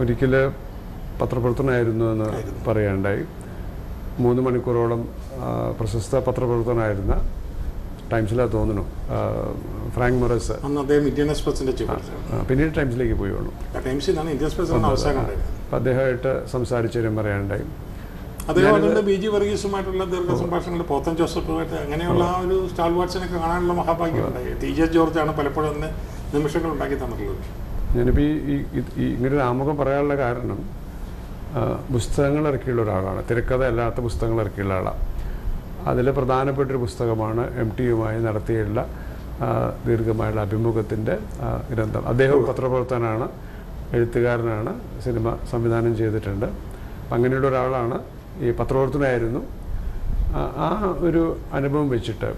ഒരിക്കൽ പത്രപ്രവർത്തനമായിരുന്നു എന്ന് പറയുകയുണ്ടായി മൂന്ന് മണിക്കൂറോളം ആ, പ്രശസ്ത പത്രപ്രവർത്തനായിരുന്ന ടൈംസിലാണ് തോന്നുന്നു ആ, ഫ്രാങ്ക് മൊറസ് അന്ന് അദ്ദേഹം ഇന്ത്യൻ എക്സ്പ്രസിന്റെ ചീഫ് ആ, പിന്നീട് ടൈംസിലേക്ക് പോയി വേണം ടൈംസിൽ നിന്നാണ് ഇന്ത്യൻ എക്സ്പ്രസിന്റെ അവസാനം ഉണ്ടായത് അപ്പം അദ്ദേഹമായിട്ട് സംസാരിച്ചവരും പറയാനുണ്ടായി അദ്ദേഹം അതുകൊണ്ട് ബി ജി വർഗീസുമായിട്ടുള്ള ദീർഘ സംഭാഷണങ്ങൾ പോത്തൻ ജോസഫുമായിട്ട് അങ്ങനെയുള്ള ആ ഒരു സ്റ്റാൾ വാട്സിനൊക്കെ കാണാനുള്ള മഹാഭാഗ്യം ഉണ്ടായി ടി ജെ ജോർജാണ് പലപ്പോഴും അന്ന് നിമിഷങ്ങൾ ഉണ്ടാക്കി തന്നിട്ടുള്ളത് ഞാനിപ്പോൾ ഈ ഈ- ഈ- ഈ ഇങ്ങനെ ഒരു ആമുഖം പറയാനുള്ള കാരണം ആ, പുസ്തകങ്ങൾ ഇറക്കിയുള്ള ഒരാളാണ് തിരക്കഥ അല്ലാത്ത പുസ്തകങ്ങൾ ഇറക്കിയുള്ള ആളാണ് അതിൽ പ്രധാനപ്പെട്ടൊരു പുസ്തകമാണ് എം ടിയുമായി നടത്തിയുള്ള ആ, ദീർഘമായുള്ള അഭിമുഖത്തിൻ്റെ ആ, ഗ്രന്ഥം അദ്ദേഹം പത്രപ്രവർത്തനാണ് എഴുത്തുകാരനാണ് സിനിമ സംവിധാനം ചെയ്തിട്ടുണ്ട് അപ്പം അങ്ങനെയുള്ള ഒരാളാണ് ഈ പത്രപ്രവർത്തനമായിരുന്നു ആ- ആ ഒരു അനുഭവം വെച്ചിട്ട്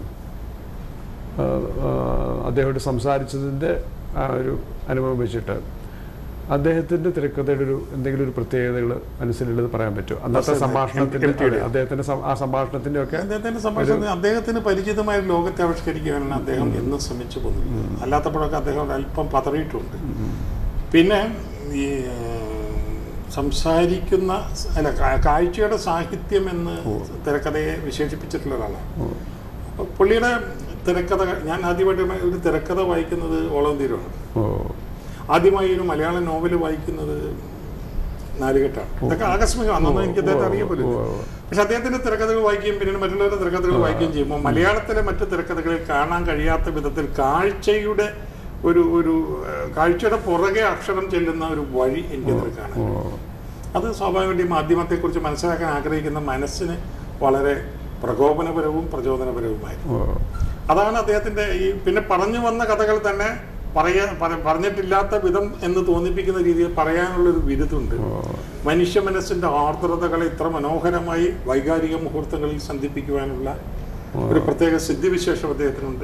ആ, ആ, അദ്ദേഹമായിട്ട് സംസാരിച്ചതിൻ്റെ ആ ഒരു അനുഭവം വെച്ചിട്ട് അദ്ദേഹത്തിൻ്റെ തിരക്കഥയുടെ ഒരു എന്തെങ്കിലും ഒരു പ്രത്യേകതകൾ മനസ്സിലുള്ളത് പറയാൻ പറ്റുമോ അന്നത്തെ അതെ. സംഭാഷണത്തിൻ്റെ എം- എം ടിയുടെ. അതെ, അദ്ദേഹത്തിൻ്റെ സം- ആ സംഭാഷണത്തിൻ്റെ ഒക്കെ അദ്ദേഹത്തിന്റെ സംഭാഷണത്തിൽ അദ്ദേഹത്തിന് പരിചിതമായ ഒരു ലോകത്തെ ആവിഷ്കരിക്കാനാണ് അദ്ദേഹം എന്നും ശ്രമിച്ചു പോകുന്നത് അല്ലാത്തപ്പോഴൊക്കെ അദ്ദേഹം ഒരു അല്പം പതറിയിട്ടുണ്ട് പിന്നെ ഈ ഏഹ്, സംസാരിക്കുന്ന സ്- അല്ല കാ- കാഴ്ചയുടെ സാഹിത്യം എന്ന് തിരക്കഥയെ വിശേഷിപ്പിച്ചിട്ടുള്ള ഒരാളാണ് അപ്പൊ പുള്ളിയുടെ തിരക്കഥ ഞാൻ ആദ്യമായിട്ട് ഒരു തിരക്കഥ വായിക്കുന്നത് ഓളം തീരമാണ് ഓ ആദ്യമായി ഒരു മലയാളം നോവൽ വായിക്കുന്നത് നാലുകെട്ടാണ് ഇതൊക്കെ ആകസ്മികം അന്നൊന്നും എനിക്ക് അദ്ദേഹത്തെ അറിയപ്പോലും ഓ, ഓ. പക്ഷെ അദ്ദേഹത്തിന്റെ തിരക്കഥകൾ വായിക്കുകയും പിന്നീട് മറ്റുള്ളവരുടെ തിരക്കഥകൾ വായിക്കുകയും ചെയ്യുമ്പോൾ മലയാളത്തിലെ മറ്റു തിരക്കഥകളിൽ കാണാൻ കഴിയാത്ത വിധത്തിൽ കാഴ്ചയുടെ ഒരു ഒരു ഏഹ്, കാഴ്ചയുടെ പുറകെ അക്ഷരം ചെല്ലുന്ന ഒരു വഴി എനിക്കതിൽ കാണാൻ ഓ അത് സ്വാഭാവികമായിട്ടും ഈ മാധ്യമത്തെക്കുറിച്ച് മനസ്സിലാക്കാൻ ആഗ്രഹിക്കുന്ന മനസ്സിന് വളരെ പ്രകോപനപരവും പ്രചോദനപരവുമായിരുന്നു ഓ അതാണ് അദ്ദേഹത്തിന്റെ ഈ പിന്നെ പറഞ്ഞു വന്ന കഥകൾ തന്നെ പറയാ പറ- പറഞ്ഞിട്ടില്ലാത്ത വിധം എന്ന് തോന്നിപ്പിക്കുന്ന രീതിയിൽ പറയാനുള്ള ഒരു വിരുദ്ധുണ്ട് മനുഷ്യ മനസ്സിന്റെ ആർദ്രതകളെ ഇത്ര മനോഹരമായി വൈകാരിക മുഹൂർത്തങ്ങളിൽ സന്ധിപ്പിക്കുവാനുള്ള ഒരു പ്രത്യേക സിദ്ധിവിശേഷം അദ്ദേഹത്തിനുണ്ട്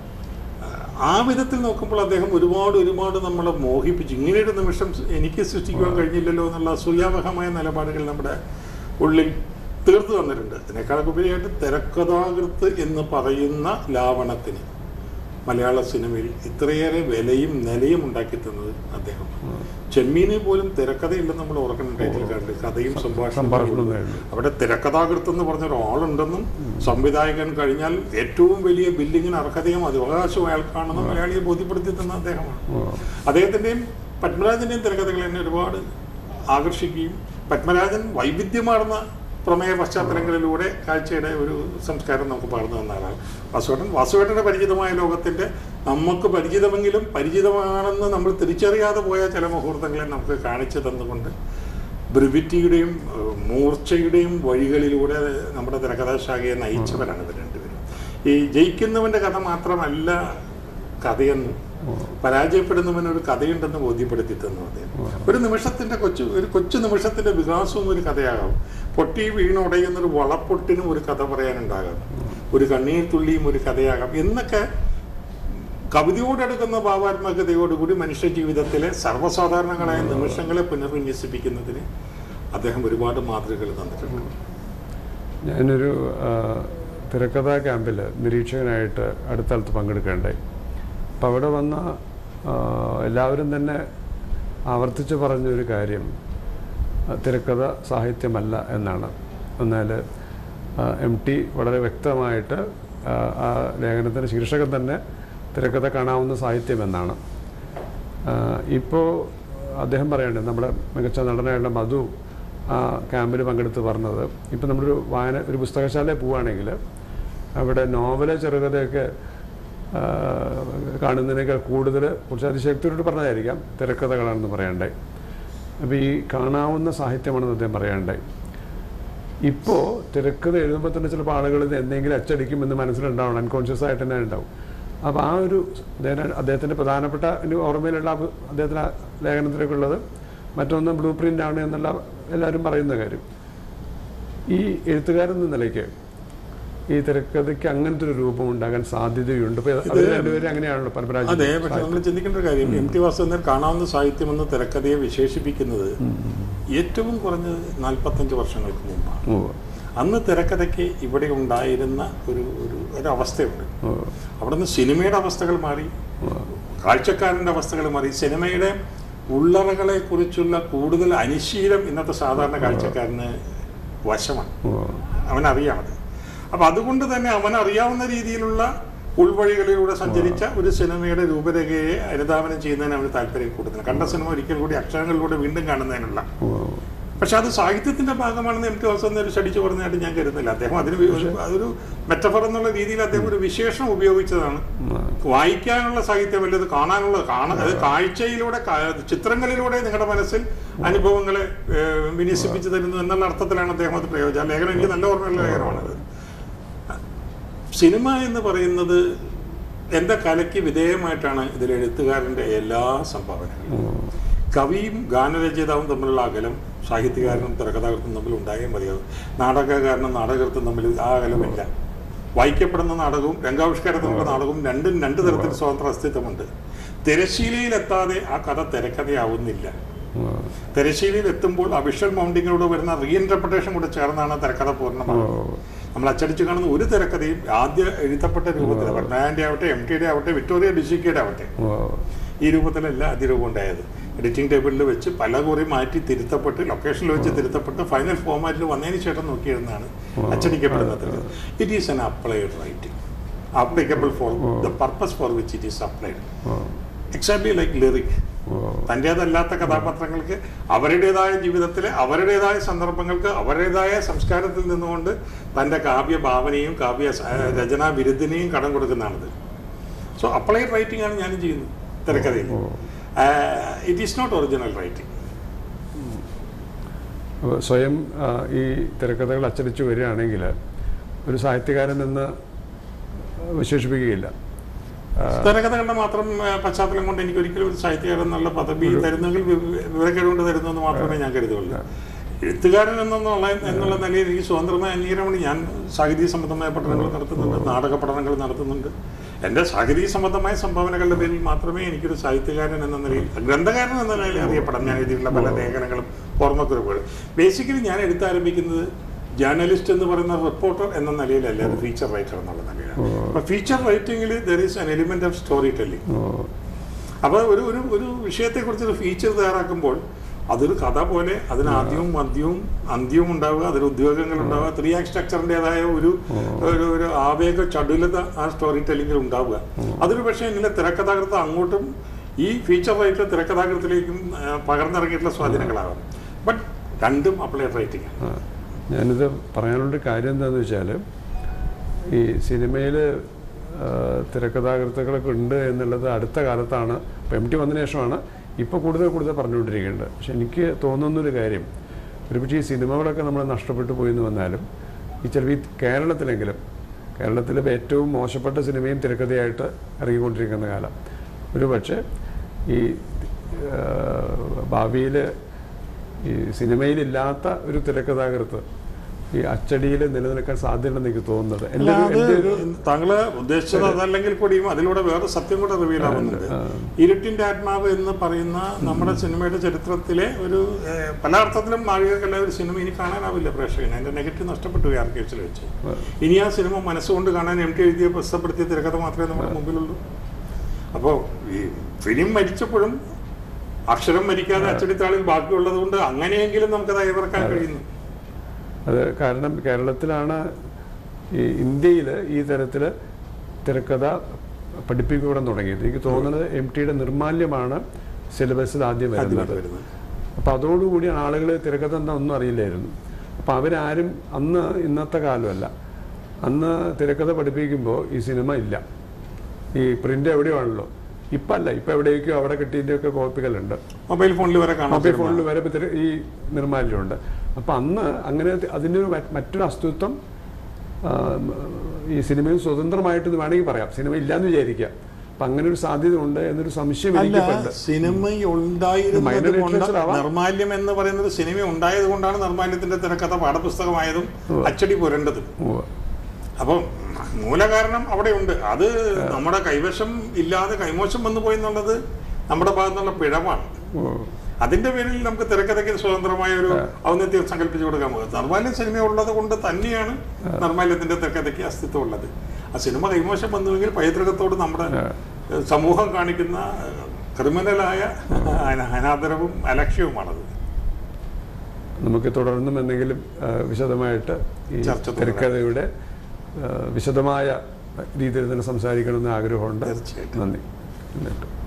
ആ വിധത്തിൽ നോക്കുമ്പോൾ അദ്ദേഹം ഒരുപാട് ഒരുപാട് നമ്മളെ മോഹിപ്പിച്ചു ഇങ്ങനെയൊരു നിമിഷം എനിക്ക് സൃഷ്ടിക്കുവാൻ കഴിഞ്ഞില്ലല്ലോ എന്നുള്ള അസൂയാവഹമായ നിലപാടുകൾ നമ്മുടെ ഉള്ളിൽ തീർത്തു തന്നിട്ടുണ്ട് ഇതിനേക്കാളൊക്കെ ഉപരിയായിട്ട് തിരക്കഥാകൃത്ത് എന്ന് പറയുന്ന ലാവണത്തിന് മലയാള സിനിമയിൽ ഇത്രയേറെ വിലയും നിലയും ഉണ്ടാക്കി തന്നത് അദ്ദേഹം ചെമ്മീനെ പോലും തിരക്കഥയില്ലെന്ന് നമ്മൾ ഓർക്കണം ടൈറ്റിൽ കണ്ട് കഥയും സംഭാഷണം സംഭാഷണവും നേടുന്നു. അവിടെ തിരക്കഥാകൃത്ത് എന്ന് പറഞ്ഞ ഒരാളുണ്ടെന്നും സംവിധായകൻ കഴിഞ്ഞാൽ ഏറ്റവും വലിയ ബില്ലിങ്ങിന് അർഹതയും അവകാശവും അയാൾക്കാണെന്ന് മലയാളിയെ ബോധ്യപ്പെടുത്തി തന്ന അദ്ദേഹമാണ് ഓ അദ്ദേഹത്തിന്റെയും പത്മരാജന്റെയും തിരക്കഥകൾ എന്നെ ഒരുപാട് ആകർഷിക്കുകയും പത്മരാജൻ വൈവിധ്യമാർന്ന പ്രമേയ പശ്ചാത്തലങ്ങളിലൂടെ കാഴ്ചയുടെ ഒരു സംസ്കാരം നമുക്ക് പകർന്നു തന്ന ആളാണ് വാസുവേട്ടൻ വാസുവേട്ടന്റെ പരിചിതമായ ലോകത്തിന്റെ നമുക്ക് പരിചിതമെങ്കിലും പരിചിതമാണെന്ന് നമ്മൾ തിരിച്ചറിയാതെ പോയ ചില മുഹൂർത്തങ്ങളെ നമുക്ക് കാണിച്ചു തന്നുകൊണ്ട് ബ്രിവിറ്റിയുടെയും ഏഹ്, മൂർച്ചയുടെയും വഴികളിലൂടെ നമ്മുടെ തിരക്കഥാശാഖയെ നയിച്ചവരാണ് ഇവർ രണ്ടുപേരും ഈ ജയിക്കുന്നവന്റെ കഥ മാത്രമല്ല കഥയെന്ന് പരാജയപ്പെടുന്നവന് ഒരു കഥയുണ്ടെന്ന് ബോധ്യപ്പെടുത്തി തന്നു അദ്ദേഹം ഒരു നിമിഷത്തിന്റെ കൊച്ചു ഒരു കൊച്ചു നിമിഷത്തിന്റെ വികാസവും ഒരു കഥയാകാം പൊട്ടി വീണുടയുന്ന ഒരു വളപ്പൊട്ടിനും ഒരു കഥ പറയാനുണ്ടാകാം ഒരു കണ്ണീർ തുള്ളിയും ഒരു കഥയാകാം എന്നൊക്കെ കവിതയോടടുക്കുന്ന ഭാവാത്മകതയോടുകൂടി മനുഷ്യ ജീവിതത്തിലെ സർവ്വസാധാരണങ്ങളായ നിമിഷങ്ങളെ പുനർവിന്യസിപ്പിക്കുന്നതിന് അദ്ദേഹം ഒരുപാട് മാതൃകകൾ തന്നിട്ടുണ്ട് ഞാനൊരു ആ, തിരക്കഥാ ക്യാമ്പിൽ നിരീക്ഷകനായിട്ട് അടുത്തടുത്ത് പങ്കെടുക്കേണ്ടായി അപ്പം അവിടെ വന്ന ആ, എല്ലാവരും തന്നെ ആവർത്തിച്ച് പറഞ്ഞൊരു കാര്യം ആ, തിരക്കഥ സാഹിത്യമല്ല എന്നാണ് എന്നാൽ എം ടി വളരെ വ്യക്തമായിട്ട് ആ, ആ ലേഖനത്തിൻ്റെ ശീർഷകം തന്നെ തിരക്കഥ കാണാവുന്ന സാഹിത്യം എന്നാണ് ഇപ്പോൾ അദ്ദേഹം പറയുന്നുണ്ട് നമ്മുടെ മികച്ച നടനായുള്ള മധു ആ ക്യാമ്പിൽ പങ്കെടുത്ത് പറഞ്ഞത് ഇപ്പം നമ്മളൊരു വായന ഒരു പുസ്തകശാലയിൽ പോവുകയാണെങ്കിൽ അവിടെ നോവല് ചെറുകഥയൊക്കെ ആ, കാണുന്നതിനേക്കാൾ കൂടുതൽ കുറച്ച് അതിശക്തിയോട് പറഞ്ഞതായിരിക്കാം തിരക്കഥകളാണെന്ന് പറയണ്ടായി അപ്പോൾ ഈ കാണാവുന്ന സാഹിത്യമാണെന്ന് അദ്ദേഹം പറയണ്ടായി ഇപ്പോൾ തിരക്കഥ എഴുതുമ്പോൾ തന്നെ ചിലപ്പോൾ ആളുകൾ ഇത് എന്തെങ്കിലും അച്ചടിക്കുമെന്ന് മനസ്സിലുണ്ടാവണം അൺകോൺഷ്യസ് ആയിട്ട് തന്നെ ഉണ്ടാവും അപ്പോൾ ആ ഒരു അദ്ദേഹം അദ്ദേഹത്തിൻ്റെ പ്രധാനപ്പെട്ട ഒരു ഓർമ്മയിലുള്ള ആ അദ്ദേഹത്തിന് ആ ലേഖനത്തിലൊക്കെ ഉള്ളത് മറ്റൊന്ന് ബ്ലൂ പ്രിൻ്റ് ആണ് എന്നുള്ള എല്ലാവരും പറയുന്ന കാര്യം ഈ എഴുത്തുകാരൻ എന്ന നിലയ്ക്ക് ഈ തിരക്കഥയ്ക്ക് അങ്ങനത്തെ ഒരു രൂപം ഉണ്ടാകാൻ സാധ്യതയുണ്ട് ഇപ്പോൾ അവർ രണ്ടുപേരും അങ്ങനെയാണല്ലോ അതെ പരമ്പരാജ് പക്ഷെ നമ്മൾ ചിന്തിക്കേണ്ട ഒരു കാര്യം എം ടി വാസുദേവൻ കാണാവുന്ന സാഹിത്യം എന്ന തിരക്കഥയെ വിശേഷിപ്പിക്കുന്നത് ഏറ്റവും കുറഞ്ഞത് നാൽപ്പത്തഞ്ച് വർഷങ്ങൾക്ക് മുമ്പാണ് ഓ അന്ന് തിരക്കഥയ്ക്ക് ഇവിടെ ഉണ്ടായിരുന്ന ഒരു ഒരു ഒരവസ്ഥയുണ്ട് ഓ അവിടെ നിന്ന് സിനിമയുടെ അവസ്ഥകൾ മാറി കാഴ്ചക്കാരൻ്റെ അവസ്ഥകൾ മാറി സിനിമയുടെ ഉള്ളറകളെ കുറിച്ചുള്ള കൂടുതൽ അനുശീലം ഇന്നത്തെ സാധാരണ കാഴ്ചക്കാരന് വശമാണ് ഉവ്വ്. അവനറിയാമത് അപ്പം അതുകൊണ്ട് തന്നെ അവനറിയാവുന്ന രീതിയിലുള്ള ഉൾവഴികളിലൂടെ സഞ്ചരിച്ച ഒരു സിനിമയുടെ രൂപരേഖയെ അനുധാവനം ചെയ്യുന്നതിന് അവന് താല്പര്യം കൂടുതൽ കണ്ട സിനിമ ഒരിക്കൽ കൂടി അക്ഷരങ്ങളിലൂടെ വീണ്ടും കാണുന്നതിനുള്ള ഉവ്വ്. പക്ഷെ അത് സാഹിത്യത്തിന്റെ ഭാഗമാണെന്ന് എം ടി വാസൻ ഒരു സ്റ്റഡിച്ച് പറഞ്ഞായിട്ട് ഞാൻ കരുതുന്നില്ല അദ്ദേഹം അതിന് വി- ഒരു- അതൊരു മെറ്റഫർ എന്നുള്ള രീതിയിൽ അദ്ദേഹം ഒരു വിശേഷം ഉപയോഗിച്ചതാണ് വായിക്കാനുള്ള സാഹിത്യമല്ല ഇത് കാണാനുള്ള കാണാൻ അത് കാഴ്ചയിലൂടെ കാ- ചിത്രങ്ങളിലൂടെ നിങ്ങളുടെ മനസ്സിൽ അനുഭവങ്ങളെ ഏഹ്, വിന്യസിപ്പിച്ചു തരുന്നു എന്നുള്ള അർത്ഥത്തിലാണ് അദ്ദേഹം അത് പ്രയോജനം ആ ലേഖനം എനിക്ക് നല്ല ഓർമ്മയുള്ള ലേഖനമാണത് സിനിമ എന്ന് പറയുന്നത് എൻ്റെ കലയ്ക്ക് വിധേയമായിട്ടാണ് ഇതിൽ എഴുത്തുകാരൻ്റെ എല്ലാ സംഭാവനകളും കവിയും ഗാനരചയിതാവും തമ്മിലുള്ള അകലം സാഹിത്യകാരനും തിരക്കഥാകൃത്തും തമ്മിൽ ഉണ്ടായേ മതിയാവും നാടകകാരനും നാടകകൃത്തും തമ്മിൽ ആ അകലമില്ല വായിക്കപ്പെടുന്ന നാടകവും രംഗാവിഷ്കാരത്തിനുള്ള നാടകവും രണ്ടും രണ്ട് തരത്തിൽ സ്വതന്ത്ര അസ്തിത്വമുണ്ട് തിരശീലയിലെത്താതെ ആ കഥ തിരക്കഥയാവുന്നില്ല ഉവ്വ്. തിരശീലയിൽ എത്തുമ്പോൾ ആ വിഷ്വൽ മൗണ്ടിങ്ങിലൂടെ വരുന്ന റീഇൻറ്റർപ്രിട്ടേഷൻ കൂടെ ചേർന്നാണ് തിരക്കഥ പൂർണ്ണമാകുന്നത് നമ്മൾ അച്ചടിച്ച് കാണുന്ന ഒരു തിരക്കഥയും ആദ്യ എഴുതപ്പെട്ട രൂപത്തിൽ പട്നായൻ്റെ ആവട്ടെ എം ടിയുടെ ആവട്ടെ വിക്ടോറിയ ഡിസിക്കയുടെ ആവട്ടെ ഉവ്വ്. ഈ രൂപത്തിലല്ല അതിരൂപം ഉണ്ടായത് എഡിറ്റിംഗ് ടേബിളിൽ വെച്ച് പല കുറി മാറ്റി തിരുത്തപ്പെട്ട് ലൊക്കേഷനിൽ വെച്ച് തിരുത്തപ്പെട്ട് ഫൈനൽ ഫോമാറ്റിൽ വന്നതിന് ശേഷം നോക്കിയിരുന്നാണ് അച്ചടിക്കപ്പെടുന്നത് it is an applied writing applicable for the purpose for which it is applied ഉവ്വ്. എക്സാക്ട്ലി ലൈക്ക് ലിറിക് ഉവ്വ്. തൻ്റേതല്ലാത്ത കഥാപാത്രങ്ങൾക്ക് അവരുടേതായ ജീവിതത്തിലെ അവരുടേതായ സന്ദർഭങ്ങൾക്ക് അവരുടേതായ സംസ്കാരത്തിൽ നിന്നുകൊണ്ട് തൻ്റെ കാവ്യ ഭാവനയും കാവ്യ സ- രചനാ വിരുദ്ധിനെയും കടം കൊടുക്കുന്നതാണിത് സോ അപ്ലൈഡ് റൈറ്റിംഗ് ആണ് ഞാനും ചെയ്യുന്നത് തിരക്കഥയിൽ it is not original writing അപ്പോൾ സ്വയം ആ, ഈ തിരക്കഥകൾ അച്ചടിച്ച് വരികയാണെങ്കിൽ ഒരു സാഹിത്യകാരൻ എന്ന് വിശേഷിപ്പിക്കുകയില്ല ആ, തിരക്കഥകളുടെ മാത്രം ആ, പശ്ചാത്തലം കൊണ്ട് എനിക്ക് ഒരിക്കലും ഒരു സാഹിത്യകാരൻ എന്നുള്ള പദവി തരുന്നെങ്കിൽ വിവരക്കേട് കൊണ്ട് തരുന്നു എന്ന് മാത്രമേ ഞാൻ കരുതുള്ളൂ എഴുത്തുകാരൻ എന്നുള്ള എന്നുള്ള നിലയിൽ ഈ സ്വതന്ത്രമായ അംഗീകാരമാണ് ഞാൻ സാഹിത്യ സംബന്ധമായ പഠനങ്ങൾ നടത്തുന്നുണ്ട് നാടക പഠനങ്ങൾ നടത്തുന്നുണ്ട് എൻ്റെ സാഹിത്യ സംബന്ധമായ സംഭാവനകളുടെ പേരിൽ മാത്രമേ എനിക്കൊരു സാഹിത്യകാരൻ എന്ന നിലയിൽ ഗ്രന്ഥകാരൻ എന്ന നിലയിൽ അറിയപ്പെടാം ഞാൻ എഴുതിയിട്ടുള്ള പല ലേഖനങ്ങളും ഓർമ്മക്കുറിപ്പുകളും ബേസിക്കലി ഞാൻ എഴുത്താരംഭിക്കുന്നത് ജേർണലിസ്റ്റ് എന്ന് പറയുന്ന റിപ്പോർട്ടർ എന്ന നിലയിലല്ല ഒരു ഫീച്ചർ റൈറ്റർ എന്നുള്ള നിലയിലാണ് അപ്പൊ ഫീച്ചർ റൈറ്റിംഗിൽ there is an element of storytelling ഉവ്വ്. അപ്പോൾ ഒരു ഒരു ഒരു വിഷയത്തെക്കുറിച്ച് ഒരു ഫീച്ചർ തയ്യാറാക്കുമ്പോൾ അതൊരു കഥ പോലെ അതിന് ആദ്യവും മധ്യവും അന്ത്യവും ഉണ്ടാവുക അതിൽ ഉദ്യോഗങ്ങൾ ഉണ്ടാവുക ത്രീ ആക്ട് സ്ട്രക്ചറിൻ്റെതായ ഒരു ഒരു ഒരു ആവേഗ ചടുലത ആ സ്റ്റോറി ടെല്ലിംഗിൽ ഉണ്ടാവുക അതൊരു പക്ഷേ ഇങ്ങനെ തിരക്കഥാകൃത്ത് അങ്ങോട്ടും ഈ ഫീച്ചർ റൈറ്റർ തിരക്കഥാകൃത്തിലേക്കും ആ, പകർന്നിറങ്ങിയിട്ടുള്ള സ്വാധീനങ്ങളാകാം ബട്ട് രണ്ടും അപ്ലൈഡ് റൈറ്റിംഗ് ആ. ഞാനിത് പറയാനുള്ള കാര്യം എന്താണെന്ന് വെച്ചാൽ ഈ സിനിമയിൽ തിരക്കഥാകൃത്തുക്കളൊക്കെ ഉണ്ട് എന്നുള്ളത് അടുത്ത കാലത്താണ് ഇപ്പം എം ടി വന്നതിന് ശേഷമാണ് ഇപ്പോൾ കൂടുതൽ കൂടുതൽ പറഞ്ഞുകൊണ്ടിരിക്കേണ്ടത് പക്ഷെ എനിക്ക് തോന്നുന്നൊരു കാര്യം ഒരുപക്ഷെ ഈ സിനിമകളൊക്കെ നമ്മൾ നഷ്ടപ്പെട്ടു പോയി എന്ന് വന്നാലും ഈ ചിലപ്പോൾ ഈ കേരളത്തിലെങ്കിലും കേരളത്തിലെ ഏറ്റവും മോശപ്പെട്ട സിനിമയും തിരക്കഥയായിട്ട് ഇറങ്ങിക്കൊണ്ടിരിക്കുന്ന കാലം ഒരു പക്ഷേ ഈ ഭാവിയിൽ ഈ സിനിമയിലില്ലാത്ത ഒരു തിരക്കഥാകൃത്ത് ഈ അച്ചടിയിൽ നിലനിൽക്കാൻ സാധ്യതയുണ്ടെന്ന് എനിക്ക് തോന്നുന്നത് എൻ്റെ ഒരു- എൻ്റെ ഒരു താങ്കള് ഉദ്ദേശിച്ചത് അതല്ലെങ്കിൽ കൂടിയും അതിലൂടെ വേറെ സത്യം കൂടെ റിവീൽ ആവുന്നുണ്ട് ഇരുട്ടിന്റെ ആത്മാവ് എന്ന് പറയുന്ന നമ്മുടെ സിനിമയുടെ ചരിത്രത്തിലെ ഒരു ഏഹ്, പല അർത്ഥത്തിലും നാഴികക്കല്ല ഒരു സിനിമ ഇനി കാണാനാവില്ല പ്രേക്ഷകന് അതിന്റെ നെഗറ്റീവ് നഷ്ടപ്പെട്ടു പോയി ആർക്കേഴ്സിൽ വെച്ച് ഇനി ആ സിനിമ മനസ്സുകൊണ്ട് കാണാൻ എം ടി എഴുതിയ പ്രസിദ്ധപ്പെടുത്തിയ തിരക്കഥ മാത്രമേ നമ്മുടെ മുമ്പിലുള്ളൂ അപ്പോൾ ഈ ഫിലിം മരിച്ചപ്പോഴും അക്ഷരം മരിക്കാതെ അച്ചടിത്താളിൽ ബാക്കിയുള്ളത് കൊണ്ട് അങ്ങനെയെങ്കിലും നമുക്കത് അയവിറക്കാൻ കഴിയുന്നു അത് കാരണം കേരളത്തിലാണ് ഈ ഇന്ത്യയിൽ ഈ തരത്തിൽ തിരക്കഥ പഠിപ്പിക്കാൻ തുടങ്ങിയത് എനിക്ക് തോന്നുന്നത് എം ടിയുടെ നിർമാല്യമാണ് സിലബസിൽ ആദ്യം വരുന്നത് ആദ്യമായിട്ട് വരുന്നത് അപ്പം അതോടുകൂടി ആളുകൾ തിരക്കഥ എന്താ ഒന്നും അറിയില്ലായിരുന്നു അപ്പം അവരാരും അന്ന് ഇന്നത്തെ കാലമല്ല അന്ന് തിരക്കഥ പഠിപ്പിക്കുമ്പോൾ ഈ സിനിമ ഇല്ല ഈ പ്രിൻ്റ് എവിടെയോ ആണല്ലോ ഇപ്പം അല്ല ഇപ്പം എവിടേക്കോ അവിടെ കിട്ടിയതിൻ്റെയൊക്കെ കോപ്പികളുണ്ട് മൊബൈൽ ഫോണിൽ വരെ കാണാം മൊബൈൽ ഫോണിൽ വരെ ഇപ്പം തിര- ഈ നിർമ്മാല്യമുണ്ട് അപ്പം അന്ന് അങ്ങനെ അതിൻ്റെ ഒരു മറ്റ് മറ്റൊരു അസ്തിത്വം ആ, ഈ സിനിമയിൽ സ്വതന്ത്രമായിട്ട് ഇത് വേണമെങ്കിൽ പറയാം സിനിമ ഇല്ലാന്ന് വിചാരിക്കാം അപ്പം അങ്ങനെ ഒരു സാധ്യത ഉണ്ട് എന്നൊരു സംശയം അല്ല എനിക്കുണ്ട് സിനിമ ഉണ്ടായിരുന്നത് Minor കൊണ്ട് literature ആവാം. നിർമാല്യം എന്ന് പറയുന്നത് സിനിമ ഉണ്ടായത് കൊണ്ടാണ് നിർമാല്യത്തിന്റെ തിരക്കഥ പാഠപുസ്തകമായതും അച്ചടി പുരണ്ടതും ഉവ്വ്. അപ്പം മൂലകാരണം അവിടെ ഉണ്ട് അത് നമ്മുടെ കൈവശം ഇല്ലാതെ കൈമോശം വന്നു പോയി എന്നുള്ളത് നമ്മുടെ ഭാഗത്തുനിന്നുള്ള പിഴവാണ് ഉവ്വ്. അതിന്റെ പേരിൽ നമുക്ക് തിരക്കഥയ്ക്ക് സ്വതന്ത്രമായ ഒരു ഔന്നത്യം സങ്കല്പിച്ചു കൊടുക്കാൻ പോകുന്നത് നിർമാല്യം സിനിമ ഉള്ളത് കൊണ്ട് തന്നെയാണ് നിർമാല്യത്തിന്റെ തിരക്കഥയ്ക്ക് അസ്തിത്വം ഉള്ളത് ആ സിനിമ കൈമോശം വന്നുവെങ്കിൽ പൈതൃകത്തോട് നമ്മുടെ ഏഹ്, സമൂഹം കാണിക്കുന്ന ഏഹ്, ക്രിമിനലായ അന- അനാദരവും അലക്ഷ്യവുമാണത് നമുക്ക് തുടർന്നും എന്തെങ്കിലും ആ, വിശദമായിട്ട് ഈ ചർച്ച തുടരാം. തിരക്കഥയുടെ ആ, വിശദമായ രീതിയിൽ തന്നെ സംസാരിക്കണമെന്ന് ആഗ്രഹമുണ്ട് തീർച്ചയായിട്ടും. നന്ദി എന്നിട്ട്